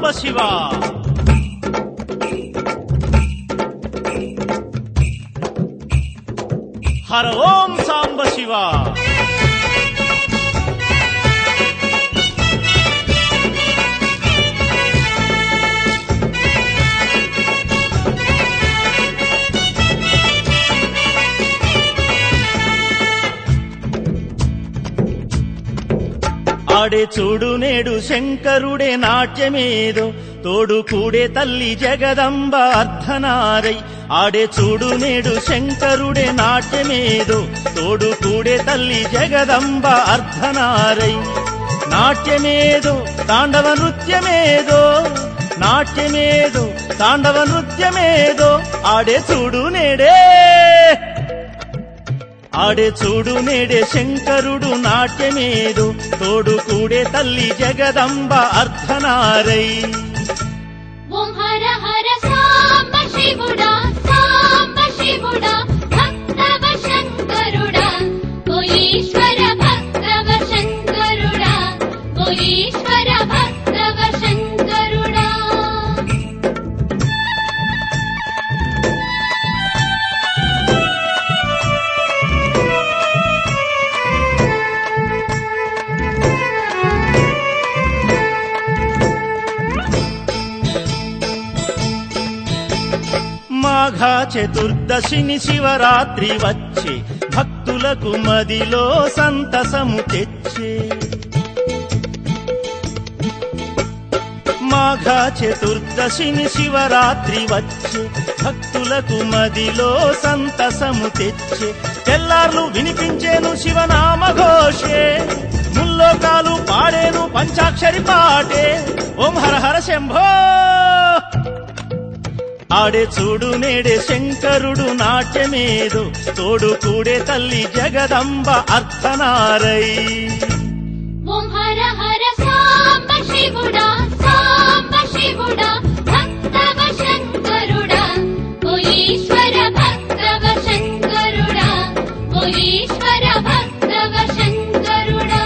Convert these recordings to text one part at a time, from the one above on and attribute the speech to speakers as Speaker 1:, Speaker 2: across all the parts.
Speaker 1: సాంబ శివ హర ఓం సాంబ శివ ఆడే చూడు నేడు శంకరుడే నాట్యమేదో తోడు కూడే తల్లి జగదంబ అర్ధనారై ఆడే చూడు నేడు శంకరుడే నాట్యమేదో తోడు కూడే తల్లి జగదంబ అర్ధనారై నాట్యమేదో తాండవ నృత్యమేదో నాట్యమేదో తాండవ నృత్యమేదో ఆడే చూడు నేడే ఆడే చూడు నేడే శంకరుడు నాట్యమేదు తోడు కూడే తల్లి జగదంబ అర్ధనారై
Speaker 2: ఓం హర హర సాంబ శివుడా సాంబ శివుడా భక్తవ శంకరుడా ఓ ఈశ్వర భక్తవ శంకరుడా ఓ ఈశ్వర భక్తవ శంకరుడా
Speaker 1: మాఘ చతుర్దశిని శివరాత్రి వచ్చే భక్తులకు మదిలో సంతసము తెచ్చే మాఘ చతుర్దశిని శివరాత్రి వచ్చే భక్తులకు మదిలో సంతసము తెచ్చే తెల్లార్లు వినిపించేను శివనామ ఘోషే ముల్లోకాలు పాడేను పంచాక్షరి పాటే ఓం హర హర శంభో ఆడే చూడు నేడే శంకరుడు నాట్యమేదు తోడు కూడే తల్లి జగదంబ అర్ధనారై
Speaker 2: ఓం హర హర సాంబ శివుడా సాంబ శివుడా భక్తవ శంకరుడా ఓ ఈశ్వర భక్తవ శంకరుడా ఓ ఈశ్వర భక్తవ శంకరుడా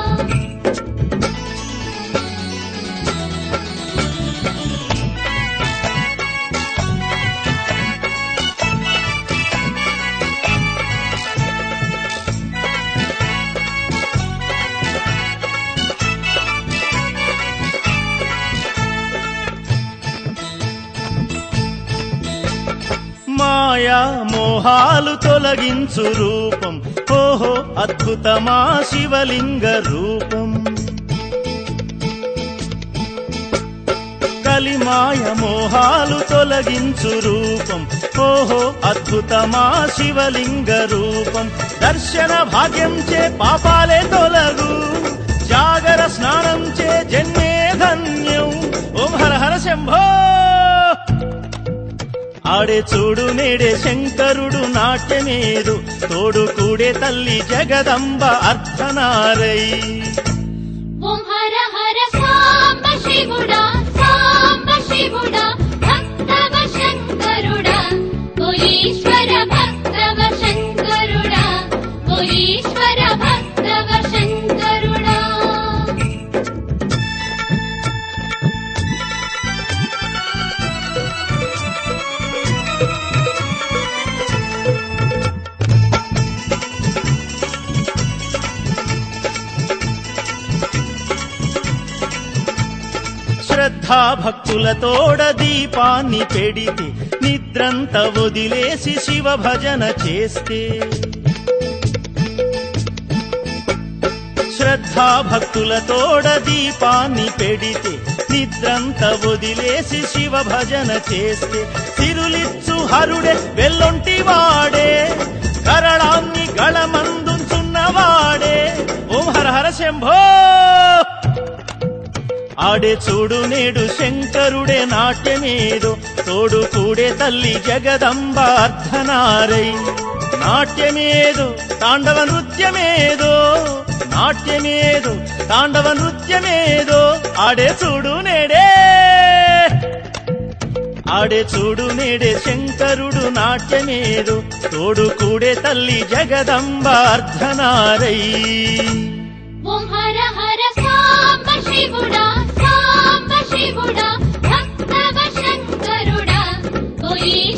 Speaker 1: మాయా మోహాలు తొలగించు రూపం ఓహో అద్భుతమా శివలింగ రూపం కలిమాయ మోహాలు తొలగించు రూపం ఓహో అద్భుతమా శివలింగ రూపం దర్శన భాగ్యం చే పాపాలే తొలగు జాగర స్నానం చే జన్మే ధన్యం ఓం హర హర శంభో ఆడే చూడు నేడే శంకరుడు నాట్యమేదు తోడు కూడే తల్లి జగదంబ అర్ధనారై
Speaker 2: ఓం హర హర సాంబ శివుడా సాంబ శివుడా భక్తవ శంకరుడా ఓ ఈశ్వర భక్తవ శంకరుడా ఓ ఈశ్వర భక్తవ శంకరుడా
Speaker 1: శ్రద్ధా భక్తులతోడ దీపాన్ని పెడితే నిద్రంత వదిలేసి శివ భజన చేస్తే శ్రద్ధా భక్తులతోడ దీపాన్ని పెడితే నిద్రంత వదిలేసి శివ భజన చేస్తే తిరులిచ్చు హరుడే వెల్లొంటి వాడే కరళాన్ని గళమందుచున్నవాడే ఓం హర హర శంభో ఆడే చూడు నేడు శంకరుడే నాట్యమేదో తోడు కూడే తల్లి జగదంబ అర్ధనారై నాట్యమేదో తాండవ నృత్యమేదో నాట్యమేదో తాండవ నృత్యమేదో ఆడే చూడు నేడే ఆడే చూడు నేడే శంకరుడు నాట్యమేదో తోడు కూడే తల్లి జగదంబ అర్ధనారై
Speaker 2: ఓం హర హర సాంబ శివుడా సాంబ శివుడా భక్తవ శంకరుడా ఓ